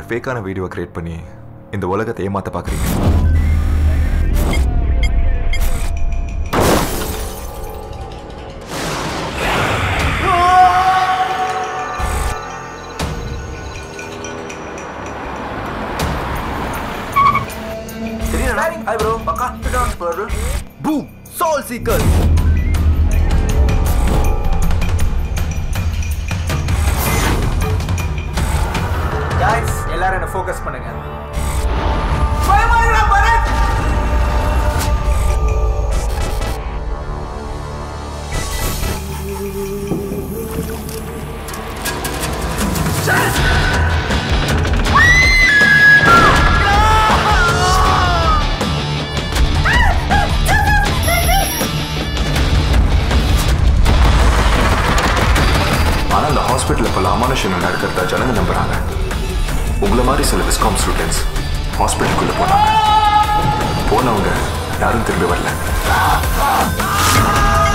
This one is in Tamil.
ஃபேக்கான வீடியோ கிரியேட் பண்ணி இந்த உலகத்தை ஏமாத்த பார்க்குறீங்க தெரியலடா ஹாய் ப்ரோ பக்கா down bro boom soul seeker guys எல்லாரும் என்ன ஃபோக்கஸ் பண்ணுங்க ஆனால் அந்த ஹாஸ்பிட்டலில் பல அமானுஷங்கள் நடக்கிறதா ஜனங்க நம்புறாங்க உங்களை மாதிரி சில விஸ்காம் ஸ்டூடெண்ட்ஸ் ஹாஸ்பிட்டலுக்குள்ளே போனாங்க போனவங்க யாரும் திரும்பி வரல